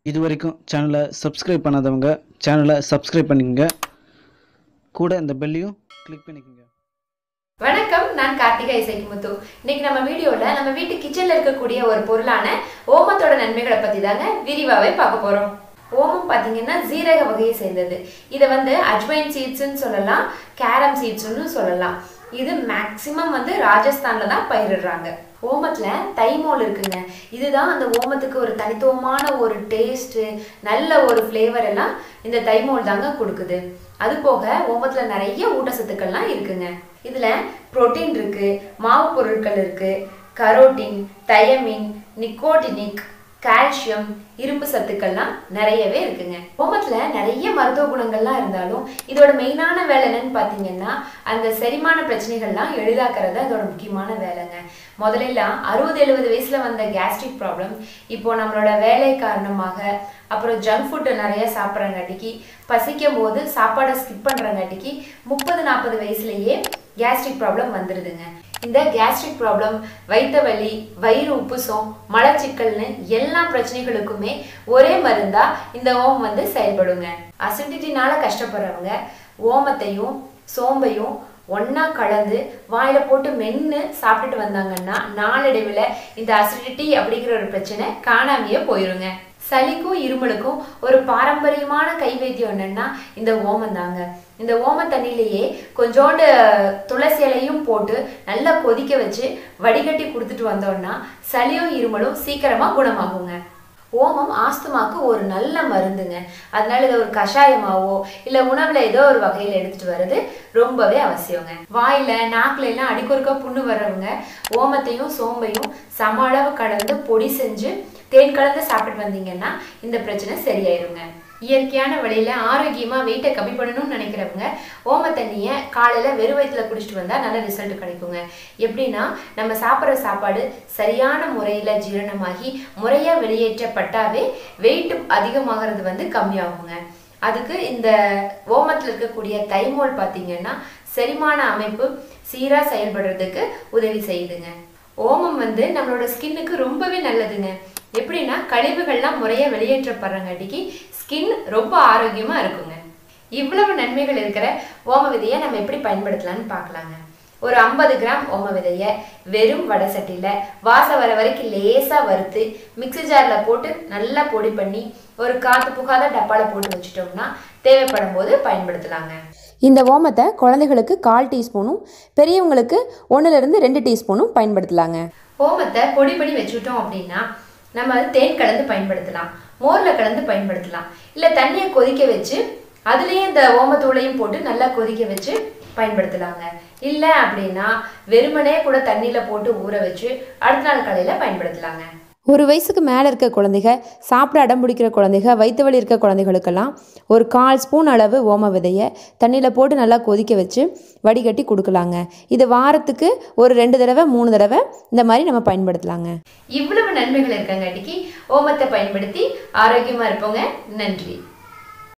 இது வரைக்கும் சேனலை சப்ஸ்கிரைப் பண்ணாதவங்க சேனலை சப்ஸ்கிரைப் பண்ணிக்கங்க கூட இந்த பெல்லையும் கிளிக் பண்ணிக்கோங்க வணக்கம் நான் கார்த்திகா இசைக்குமுத்து இன்னைக்கு நம்ம வீடியோல நம்ம வீட்டு கிச்சன்ல இருக்கக்கூடிய ஒரு பொருளான ஓமத்தோட நன்மைகளை பத்தி தாங்க விரிவாவே பார்க்க போறோம் ஓமம் பாத்தீங்கன்னா ஜீரக வகையை சேர்ந்தது இதை வந்து அஜ்வைன் சீட்ஸ்னு சொல்லலாம் கேரம் சீட்ஸ்னு சொல்லலாம் இது மேக்சிமம் வந்து ராஜஸ்தான்ல தான் பயிரிடுறாங்க ஓமத்துல தைமோல் இருக்குங்க இதுதான் அந்த ஓமத்துக்கு ஒரு தனித்துவமான ஒரு டேஸ்ட் நல்ல ஒரு ஃப்ளேவர் எல்லாம் இந்த தைமோல் தாங்க கொடுக்குது அது போக ஓமத்துல நிறைய ஊட்டச்சத்துக்கள்லாம் இருக்குங்க இதுல புரோட்டீன் இருக்கு மாவு பொருட்கள் இருக்கு கரோட்டின் தயமின் நிக்கோட்டினிக் கால்சியம் இரும்பு சத்துக்கள்லாம் நிறையவே இருக்குங்க ஓமத்துல நிறைய மருத்துவ குணங்கள்லாம் இருந்தாலும் இதோட மெயினான வேலை என்னன்னு பார்த்தீங்கன்னா அந்த செரிமான பிரச்சனைகள்லாம் எளிதாக்குறது அதோட முக்கியமான வேலைங்க முதலெல்லாம் அறுபது எழுபது வயசுல வந்த கேஸ்ட்ரிக் ப்ராப்ளம் இப்போ நம்மளோட வேலை காரணமாக அப்புறம் ஜங்க் ஃபுட்டு நிறைய சாப்பிட்றங்காட்டிக்கு பசிக்கும் போது சாப்பாடை ஸ்கிப் பண்ணுறங்காட்டிக்கு முப்பது நாற்பது வயசுலயே கேஸ்ட்ரிக் ப்ராப்ளம் வந்துடுதுங்க இந்த கேஸ்ட்ரிக் ப்ராப்ளம் வயிற்று வலி வயிறு உப்புசம் மலச்சிக்கல்னு எல்லா பிரச்சனைகளுக்குமே ஒரே மருந்தா இந்த ஓம் வந்து செயல்படுங்க அசிடிட்டினால கஷ்டப்படுறவங்க ஓமத்தையும் சோம்பையும் ஒண்ணா கலந்து வாயில போட்டு மென்று சாப்பிட்டுட்டு வந்தாங்கன்னா நாளடைவில் இந்த அசிடிட்டி அப்படிங்கிற ஒரு பிரச்சனை காணாமையே போயிருங்க சளிக்கும் இருமலுக்கும் ஒரு பாரம்பரியமான கைவைத்தியம் என்னன்னா இந்த ஓமம் தாங்க இந்த ஓம தண்ணியிலேயே கொஞ்சோண்டு துளசி இலையும் போட்டு நல்லா கொதிக்க வச்சு வடிகட்டி கொடுத்துட்டு வந்தோம்னா சளியும் இருமலும் சீக்கிரமா குணமாகுங்க ஓமம் ஆஸ்துமாக்கு ஒரு நல்ல மருந்துங்க அதனால இதை ஒரு கஷாயமாவோ இல்ல உணவுல ஏதோ ஒரு வகையில எடுத்துட்டு வர்றது ரொம்பவே அவசியங்க வாயில நாக்குல எல்லாம் அடிக்கொருக்கா புண்ணு வர்றவங்க ஓமத்தையும் சோம்பையும் சம அளவு கலந்து பொடி செஞ்சு தேன் கலந்து சாப்பிட்டு வந்தீங்கன்னா இந்த பிரச்சனை சரியாயிருங்க இயற்கையான வழியில ஆரோக்கியமா வெயிட்டை கம்மி பண்ணணும்னு நினைக்கிறவங்க ஓம தண்ணியை காலையில வெறும் வயிற்றுல குடிச்சிட்டு வந்தா நல்ல ரிசல்ட் கிடைக்குங்க எப்படின்னா நம்ம சாப்பிட்ற சாப்பாடு சரியான முறையில ஜீரணமாகி முறையா வெளியேற்றப்பட்டாவே வெயிட் அதிகமாகிறது வந்து கம்மியாகுங்க அதுக்கு இந்த ஓமத்தில் இருக்கக்கூடிய தைமோல் பார்த்தீங்கன்னா செரிமான அமைப்பு சீரா செயல்படுறதுக்கு உதவி செய்யுதுங்க ஓமம் வந்து நம்மளோட ஸ்கின்னுக்கு ரொம்பவே நல்லதுங்க எப்படின்னா கழிவுகள்லாம் முறையாக வெளியேற்றப்படுறங்காட்டிக்கு ஸ்கின் ரொம்ப ஆரோக்கியமா இருக்குங்க இவ்வளவு நன்மைகள் இருக்கிற ஓம விதையை நம்ம எப்படி பயன்படுத்தலாம்னு பார்க்கலாங்க ஒரு ஐம்பது கிராம் ஓம விதையை வெறும் வடை சட்டியில் வாசம் வர வரைக்கும் லேசாக வறுத்து மிக்ஸி ஜாரில் போட்டு நல்லா பொடி பண்ணி ஒரு காற்று புகாத டப்பாவில் போட்டு வச்சுட்டோம்னா தேவைப்படும் போது பயன்படுத்தலாங்க இந்த ஓமத்தை குழந்தைகளுக்கு கால் டீஸ்பூனும் பெரியவங்களுக்கு ஒன்றுலேருந்து ரெண்டு டீஸ்பூனும் பயன்படுத்தலாங்க ஓமத்தை பொடி பண்ணி வச்சுட்டோம் அப்படின்னா நம்ம அது தேன் கலந்து பயன்படுத்தலாம் மோரில் கலந்து பயன்படுத்தலாம் இல்லை தண்ணியை கொதிக்க வச்சு அதுலேயே இந்த ஓமத்தூளையும் போட்டு நல்லா கொதிக்க வச்சு பயன்படுத்தலாங்க இல்லை அப்படின்னா வெறுமனே கூட தண்ணியில் போட்டு ஊற வச்சு அடுத்த நாள் காலையில் பயன்படுத்தலாங்க ஒரு வயசுக்கு மேலே இருக்க குழந்தைங்க சாப்பிட அடம் பிடிக்கிற குழந்தைங்க வயிற்று வலி இருக்க குழந்தைகளுக்கெல்லாம் ஒரு கால் ஸ்பூன் அளவு ஓம விதையை தண்ணியில் போட்டு நல்லா கொதிக்க வச்சு வடிகட்டி கொடுக்கலாங்க இது வாரத்துக்கு ஒரு ரெண்டு தடவை மூணு தடவை இந்த மாதிரி நம்ம பயன்படுத்தலாங்க இவ்வளவு நன்மைகள் இருக்கங்காட்டிக்கு ஓமத்தை பயன்படுத்தி ஆரோக்கியமா இருப்போங்க நன்றி